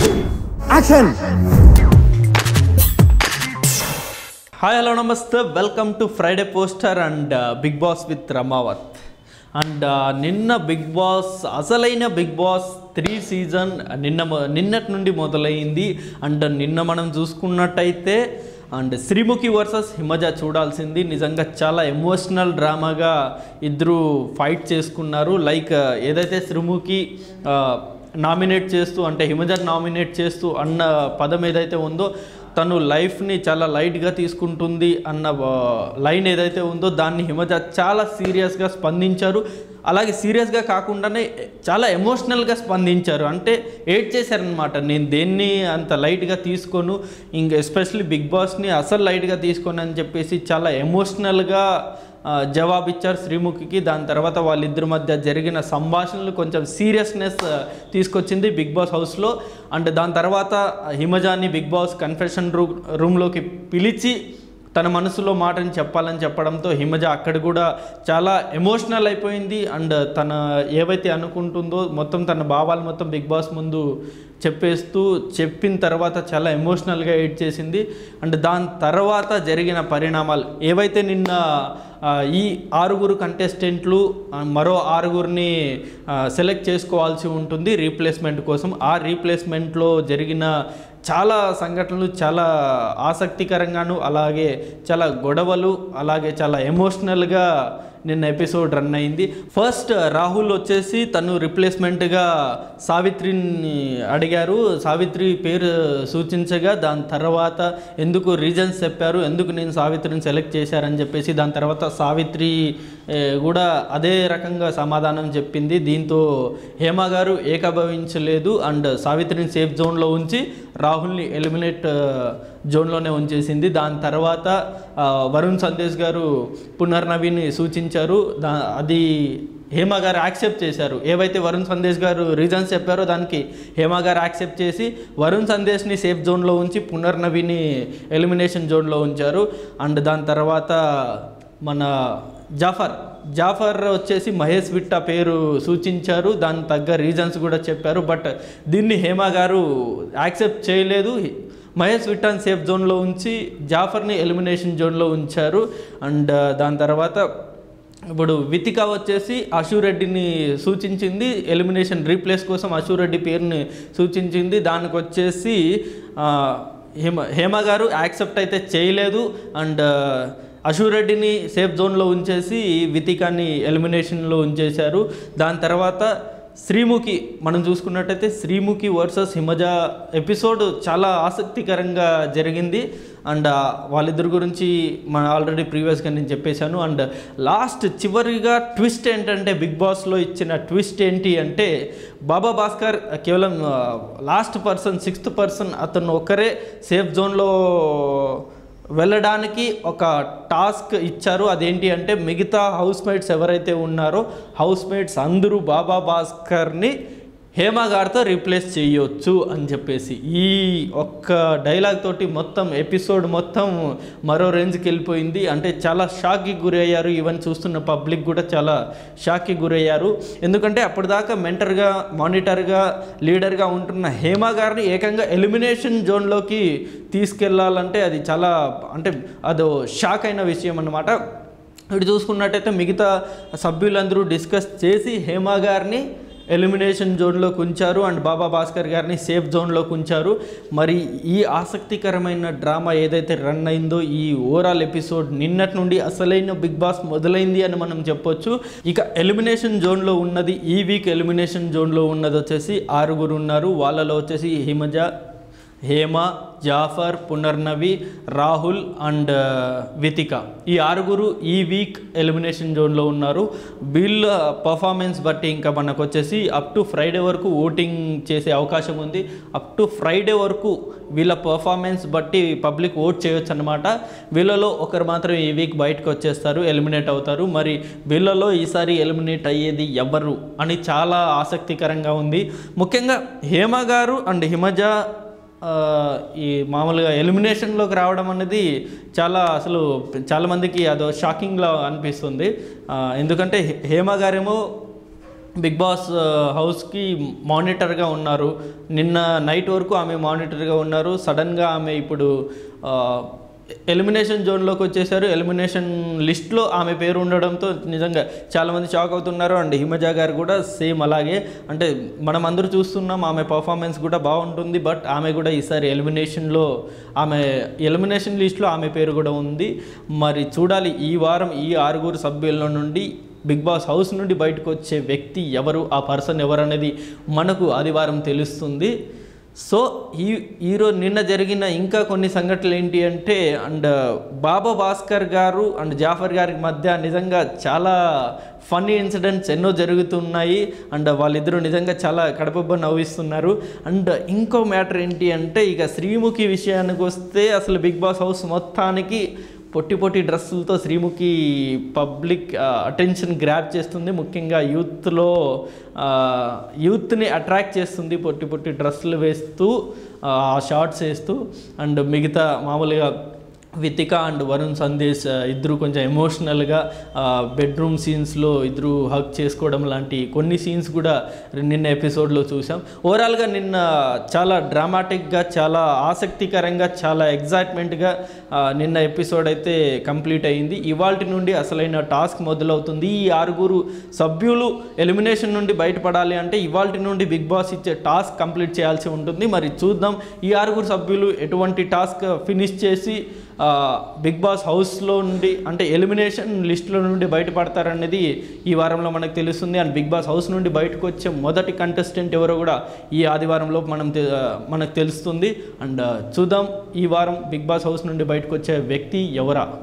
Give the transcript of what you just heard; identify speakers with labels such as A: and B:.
A: action
B: hi hello నమస్తే welcome to Friday poster and Bigg Boss with Ramavat and నిన్న Bigg Boss అసలైన Bigg Boss three season నిన్న మొ- నిన్నటి నుండి మొదలైంది అండ్ నిన్న మనం చూసుకున్నట్టయితే అండ్ శ్రీముఖి వర్సెస్ హిమజ చూడాల్సింది నిజంగా చాలా ఎమోషనల్ డ్రామాగా ఇద్దరు ఫైట్ చేసుకున్నారు లైక్ ఏదైతే శ్రీముఖి నామినేట్ చేస్తూ అంటే హిమజన్ నామినేట్ చేస్తూ అన్న పదం ఏదైతే ఉందో తను లైఫ్ని చాలా లైట్గా తీసుకుంటుంది అన్న ఆ, లైన్ ఏదైతే ఉందో దాన్ని హిమజ చాలా సీరియస్గా స్పందించారు అలాగే సీరియస్గా కాకుండానే చాలా ఎమోషనల్గా స్పందించారు అంటే ఏడ్ చేశారనమాట నేను దేన్ని అంత లైట్గా తీసుకోను ఇంక ఎస్పెషల్లీ బిగ్ బాస్ని అసలు లైట్గా తీసుకోను అని చెప్పేసి చాలా ఎమోషనల్గా ఆ, జవాబిచ్చారు శ్రీముఖికి దాని తర్వాత వాళ్ళిద్దరి మధ్య జరిగిన సంభాషణలు కొంచెం సీరియస్నెస్ తీసుకొచ్చింది బిగ్ బాస్ హౌస్లో అండ్ దాని తర్వాత హిమజాన్ని బిగ్ బాస్ కన్ఫెషన్ రూ రూమ్లోకి పిలిచి తన మనసులో మాటని చెప్పాలని చెప్పడంతో హిమజ అక్కడ కూడా చాలా ఎమోషనల్ అయిపోయింది అండ్ తన ఏవైతే అనుకుంటుందో మొత్తం తన భావాలు మొత్తం బిగ్ బాస్ ముందు చెప్పేస్తూ చెప్పిన తర్వాత చాలా ఎమోషనల్గా ఎయిడ్ చేసింది అండ్ దాని తర్వాత జరిగిన పరిణామాలు ఏవైతే నిన్న ఆ, ఈ ఆరుగురు కంటెస్టెంట్లు ఆ, మరో ఆరుగురిని ఆ, సెలెక్ట్ చేసుకోవాల్సి ఉంటుంది రీప్లేస్మెంట్ కోసం ఆ రీప్లేస్మెంట్లో జరిగిన చాలా సంఘటనలు చాలా ఆసక్తికరంగాను అలాగే చాలా గొడవలు అలాగే చాలా ఎమోషనల్గా నిన్న ఎపిసోడ్ రన్ అయింది ఫస్ట్ రాహుల్ వచ్చేసి తను రిప్లేస్మెంట్గా సావిత్రిని అడిగారు సావిత్రి పేరు సూచించగా దాని తర్వాత ఎందుకు రీజన్స్ చెప్పారు ఎందుకు నేను సావిత్రిని సెలెక్ట్ చేశారని చెప్పేసి దాని తర్వాత సావిత్రి ఏ, కూడా అదే రకంగా సమాధానం చెప్పింది దీంతో హేమ గారు ఏకభవించలేదు అండ్ సావిత్రిని సేఫ్ జోన్లో ఉంచి రాహుల్ని ఎలిమినేట్ జోన్లోనే ఉంచేసింది దాని తర్వాత ఆ, వరుణ్ సందేశ్ గారు పునర్నవిని సూచించారు దా అది హేమ గారు యాక్సెప్ట్ చేశారు ఏవైతే వరుణ్ సందేశ్ గారు రీజన్స్ చెప్పారో దానికి హేమ గారు యాక్సెప్ట్ చేసి వరుణ్ సందేశ్ని సేఫ్ జోన్లో ఉంచి పునర్నవిని ఎలిమినేషన్ జోన్లో ఉంచారు అండ్ దాని తర్వాత మన జాఫర్ జాఫర్ వచ్చేసి మహేష్ విట్ట పేరు సూచించారు దానికి తగ్గ రీజన్స్ కూడా చెప్పారు బట్ దీన్ని హేమ గారు యాక్సెప్ట్ చేయలేదు మహేష్ విట్టాన్ సేఫ్ జోన్లో ఉంచి జాఫర్ని ఎలిమినేషన్ జోన్లో ఉంచారు అండ్ దాని తర్వాత ఇప్పుడు వితిక వచ్చేసి అశురెడ్డిని సూచించింది ఎలిమినేషన్ రీప్లేస్ కోసం అశురెడ్డి పేరుని సూచించింది దానికి వచ్చేసి ఆ, హేమ హేమ గారు యాక్సెప్ట్ అయితే చేయలేదు అండ్ అశురెడ్డిని సేఫ్ జోన్లో ఉంచేసి వితికాని ఎలిమినేషన్లో ఉంచేశారు దాని తర్వాత శ్రీముఖి మనం చూసుకున్నట్టయితే శ్రీముఖి వర్సెస్ హిమజ ఎపిసోడ్ చాలా ఆసక్తికరంగా జరిగింది అండ్ ఆ, వాళ్ళిద్దరి గురించి మన ఆల్రెడీ ప్రీవియస్గా నేను చెప్పేశాను అండ్ లాస్ట్ చివరిగా ట్విస్ట్ ఏంటంటే బిగ్ బాస్లో ఇచ్చిన ట్విస్ట్ ఏంటి అంటే బాబా భాస్కర్ కేవలం లాస్ట్ పర్సన్ సిక్స్త్ పర్సన్ అతను ఒకరే సేఫ్ జోన్లో వెళ్ళడానికి ఒక టాస్క్ ఇచ్చారు అదేంటి అంటే మిగతా హౌస్ మేట్స్ ఎవరైతే ఉన్నారో హౌస్ మేట్స్ అందరూ బాబా భాస్కర్ని హేమ గారితో రీప్లేస్ చేయొచ్చు అని చెప్పేసి ఈ ఒక్క డైలాగ్ తోటి మొత్తం ఎపిసోడ్ మొత్తం మరో రేంజ్కి వెళ్ళిపోయింది అంటే చాలా షాక్కి గురయ్యారు ఈవెన్ చూస్తున్న పబ్లిక్ కూడా చాలా షాక్కి గురయ్యారు ఎందుకంటే అప్పటిదాకా మెంటర్గా మానిటర్గా లీడర్గా ఉంటున్న హేమ గారిని ఏకంగా ఎలిమినేషన్ జోన్లోకి తీసుకెళ్లాలంటే అది చాలా అంటే అదో షాక్ అయిన విషయం అన్నమాట ఇటు చూసుకున్నట్టయితే మిగతా సభ్యులందరూ డిస్కస్ చేసి హేమ గారిని ఎలిమినేషన్ జోన్లోకి ఉంచారు అండ్ బాబా భాస్కర్ గారిని సేఫ్ జోన్లోకి ఉంచారు మరి ఈ ఆసక్తికరమైన డ్రామా ఏదైతే రన్ అయిందో ఈ ఓవరాల్ ఎపిసోడ్ నిన్నటి నుండి అసలైన బిగ్ బాస్ మొదలైంది అని మనం చెప్పొచ్చు ఇక ఎలిమినేషన్ జోన్లో ఉన్నది ఈ వీక్ ఎలిమినేషన్ జోన్లో ఉన్నది వచ్చేసి ఆరుగురు ఉన్నారు వాళ్ళలో వచ్చేసి హిమజ హేమ జాఫర్ పునర్నవి రాహుల్ అండ్ వితిక ఈ ఆరుగురు ఈ వీక్ ఎలిమినేషన్ జోన్లో ఉన్నారు వీళ్ళ పర్ఫార్మెన్స్ బట్టి ఇంకా మనకు వచ్చేసి అప్ టు ఫ్రైడే వరకు ఓటింగ్ చేసే అవకాశం ఉంది అప్ టు ఫ్రైడే వరకు వీళ్ళ పర్ఫార్మెన్స్ బట్టి పబ్లిక్ ఓట్ చేయొచ్చు అనమాట వీళ్ళలో ఒకరు మాత్రం ఈ వీక్ బయటకు వచ్చేస్తారు ఎలిమినేట్ అవుతారు మరి వీళ్ళలో ఈసారి ఎలిమినేట్ అయ్యేది ఎవరు అని చాలా ఆసక్తికరంగా ఉంది ముఖ్యంగా హేమ గారు అండ్ హిమజ ఆ, ఈ మామూలుగా ఎలిమినేషన్లోకి రావడం అనేది చాలా అసలు చాలామందికి అదో షాకింగ్లా అనిపిస్తుంది ఆ, ఎందుకంటే హే- హేమ గారేమో బిగ్ బాస్ ఆ, హౌస్కి మానిటర్గా ఉన్నారు నిన్న నైట్ వరకు ఆమె మానిటర్గా ఉన్నారు సడన్గా ఆమె ఇప్పుడు ఆ, ఎలిమినేషన్ జోన్లోకి వచ్చేసారు ఎలిమినేషన్ లిస్ట్లో ఆమె పేరు ఉండడంతో నిజంగా చాలామంది షాక్ అవుతున్నారు అండ్ హిమజా గారు కూడా సేమ్ అలాగే అంటే మనం అందరూ చూస్తున్నాం ఆమె పర్ఫార్మెన్స్ కూడా బాగుంటుంది బట్ ఆమె కూడా ఈసారి ఎలిమినేషన్లో ఆమె ఎలిమినేషన్ లిస్ట్లో ఆమె పేరు కూడా ఉంది మరి చూడాలి ఈ వారం ఈ ఆరుగురు సభ్యుల నుండి బిగ్ బాస్ హౌస్ నుండి బయటకు వచ్చే వ్యక్తి ఎవరు ఆ పర్సన్ ఎవరు అనేది మనకు ఆదివారం తెలుస్తుంది సో ఈ ఈరోజు నిన్న జరిగిన ఇంకా కొన్ని సంఘటనలు ఏంటి అంటే అండ్ బాబా భాస్కర్ గారు అండ్ జాఫర్ గారి మధ్య నిజంగా చాలా ఫన్నీ ఇన్సిడెంట్స్ ఎన్నో జరుగుతున్నాయి అండ్ వాళ్ళిద్దరూ నిజంగా చాలా కడపబ్బ నవ్విస్తున్నారు అండ్ ఇంకో మ్యాటర్ ఏంటి అంటే ఇక శ్రీముఖి విషయానికి వస్తే అసలు బిగ్ బాస్ హౌస్ మొత్తానికి పొట్టి పొట్టి డ్రెస్సులతో శ్రీముఖి పబ్లిక్ అటెన్షన్ గ్రాప్ చేస్తుంది ముఖ్యంగా యూత్లో యూత్ని అట్రాక్ట్ చేస్తుంది పొట్టి పొట్టి డ్రెస్సులు వేస్తూ షార్ట్స్ వేస్తూ అండ్ మిగతా మామూలుగా వితిక అండ్ వరుణ్ సందేశ్ ఆ, ఇద్దరు కొంచెం ఎమోషనల్గా బెడ్రూమ్ సీన్స్లో ఇద్దరు హక్ చేసుకోవడం లాంటి కొన్ని సీన్స్ కూడా నిన్న ఎపిసోడ్లో చూసాం ఓవరాల్గా నిన్న చాలా డ్రామాటిక్గా చాలా ఆసక్తికరంగా చాలా ఎగ్జైట్మెంట్గా నిన్న ఎపిసోడ్ అయితే కంప్లీట్ అయింది ఇవాళ నుండి అసలైన టాస్క్ మొదలవుతుంది ఈ ఆరుగురు సభ్యులు ఎలిమినేషన్ నుండి బయటపడాలి అంటే ఇవాళ నుండి బిగ్ బాస్ ఇచ్చే టాస్క్ కంప్లీట్ చేయాల్సి ఉంటుంది మరి చూద్దాం ఈ ఆరుగురు సభ్యులు ఎటువంటి టాస్క్ ఫినిష్ చేసి ఆ, బిగ్ బాస్ హౌస్లో నుండి అంటే ఎలిమినేషన్ లిస్ట్లో నుండి బయటపడతారనేది ఈ వారంలో మనకు తెలుస్తుంది అండ్ బిగ్ బాస్ హౌస్ నుండి బయటకు వచ్చే మొదటి కంటెస్టెంట్ ఎవరో కూడా ఈ ఆదివారంలో మనం తె- మనకు తెలుస్తుంది అండ్ చూద్దాం ఈ వారం బిగ్ బాస్ హౌస్ నుండి బయటకు వచ్చే వ్యక్తి ఎవరా